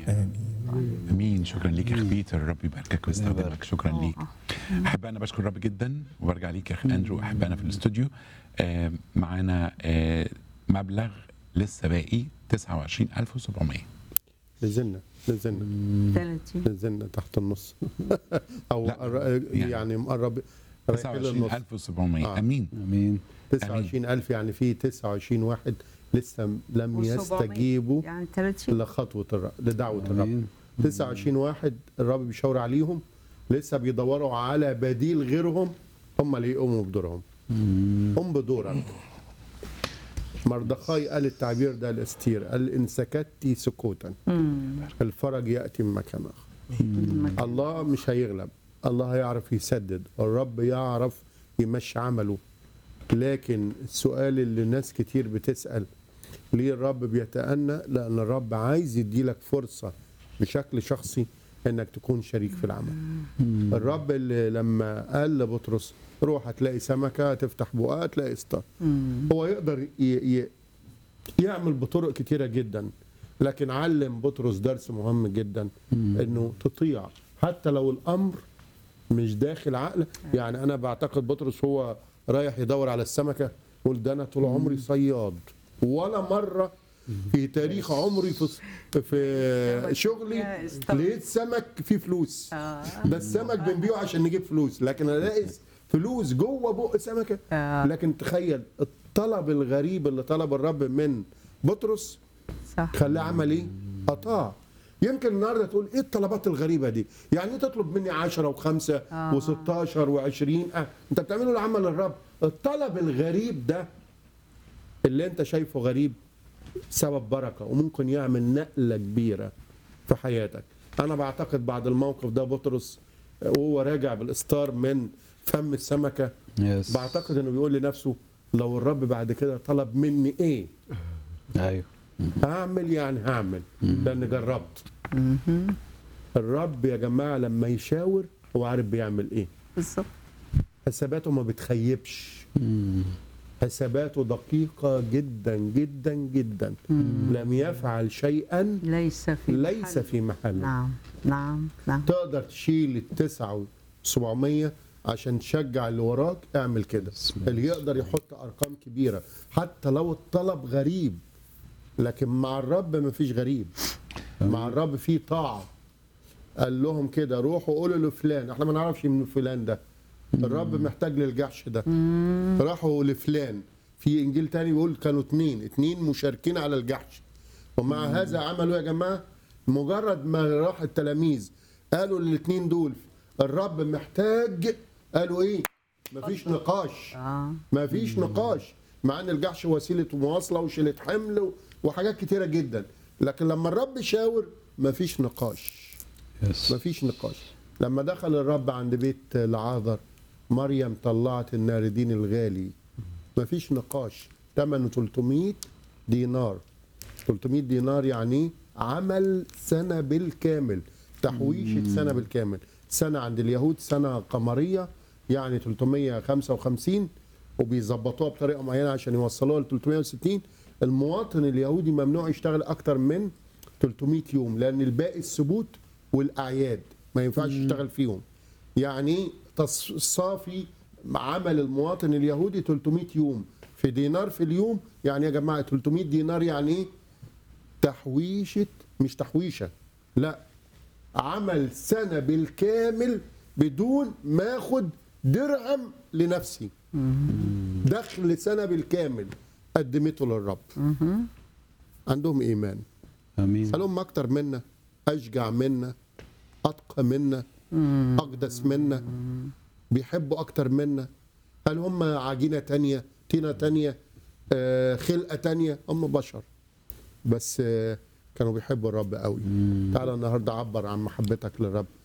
تاني امين شكرا ليك يا اخ بيتر ربي يباركك ويستخدمك يبارك. شكرا ليك احب انا بشكر الرب جدا وبرجع ليك يا اخ اندرو احب انا في الاستوديو آه، معانا آه، مبلغ لسه باقي 29700 نزلنا نزلنا 30 نزلنا تحت النص او لا، قر- يعني يعني مقرب رايحين للنص 29700 آه. امين امين 29000 يعني في 29 واحد لسه لم و700. يستجيبوا يعني 30 لخطوه الرب لدعوه الرب امين 29 واحد الرب بيشاور عليهم لسه بيدوروا على بديل غيرهم هم اللي يقوموا بدورهم قم بدورك مردخاي قال التعبير ده لاستير قال ان سكتي سكوتا الفرج ياتي من مكان اخر الله مش هيغلب الله هيعرف يسدد الرب يعرف يمشي عمله لكن السؤال اللي ناس كتير بتسأل ليه الرب بيتأنى لأن الرب عايز يديلك فرصة بشكل شخصي انك تكون شريك في العمل الرب اللي لما قال لبطرس روح هتلاقي سمكة تفتح بقها تلاقي اسطى هو يقدر ي... ي... يعمل بطرق كتيرة جدا لكن علم بطرس درس مهم جدا انه تطيع حتى لو الامر مش داخل عقله يعني انا بعتقد بطرس هو رايح يدور على السمكه يقول ده انا طول عمري صياد ولا مره في تاريخ عمري في في شغلي يا استغفر. لقيت سمك فيه فلوس آه. ده السمك بنبيعه عشان نجيب فلوس لكن انا الاقي فلوس جوه بق سمكه آه. لكن تخيل الطلب الغريب اللي طلب الرب من بطرس صح خلاه عمل ايه؟ اطاع يمكن النهارده تقول ايه الطلبات الغريبه دي؟ يعني ايه تطلب مني 10 وخمسه آه. و16 و20 آه. انت بتعمله لعمل الرب الطلب الغريب ده اللي انت شايفه غريب سبب بركه وممكن يعمل نقله كبيره في حياتك انا بعتقد بعد الموقف ده بطرس وهو راجع بالاستار من فم السمكه يس بعتقد انه بيقول لنفسه لو الرب بعد كده طلب مني ايه ايوه هعمل يعني هعمل لان جربت الرب يا جماعه لما يشاور هو عارف بيعمل ايه بالظبط حساباته ما بتخيبش حساباته دقيقة جدا جدا جدا لم يفعل شيئا ليس في ليس محل. في محله نعم نعم نعم تقدر تشيل التسعة وسبعمية عشان تشجع اللي وراك اعمل كده اللي يقدر يحط ارقام كبيرة حتى لو الطلب غريب لكن مع الرب مفيش غريب مع الرب في طاعة قال لهم كده روحوا قولوا لفلان احنا ما نعرفش من فلان ده الرب محتاج للجحش ده راحوا لفلان في انجيل تاني بيقول كانوا اتنين اتنين مشاركين على الجحش ومع هذا عملوا يا جماعه مجرد ما راح التلاميذ قالوا للاتنين دول الرب محتاج قالوا ايه مفيش نقاش اه مفيش نقاش مع ان الجحش وسيله مواصله وشيله حمل و- وحاجات كتيره جدا لكن لما الرب شاور مفيش نقاش يس مفيش نقاش لما دخل الرب عند بيت لعاذر مريم طلعت الناردين الغالي مفيش نقاش ثمنه 300 دينار 300 دينار يعني عمل سنة بالكامل تحويشة سنة بالكامل سنة عند اليهود سنة قمرية يعني 355 وبيظبطوها بطريقة معينة عشان يوصلوها ل 360 المواطن اليهودي ممنوع يشتغل أكتر من 300 يوم لأن الباقي الثبوت والأعياد ما ينفعش يشتغل فيهم يعني تص- صافي عمل المواطن اليهودي 300 يوم في دينار في اليوم يعني يا جماعة 300 دينار يعني ايه تحويشة مش تحويشة لا عمل سنة بالكامل بدون ما اخد درهم لنفسي دخل سنة بالكامل قدمته للرب عندهم ايمان امين هل هم اكتر منا اشجع منا اتقى منا اقدس منا بيحبوا اكتر منا هل هم عجينه تانية طينه تانية آه، خلقه تانية هم بشر بس آه، كانوا بيحبوا الرب قوي تعالى النهارده عبر عن محبتك للرب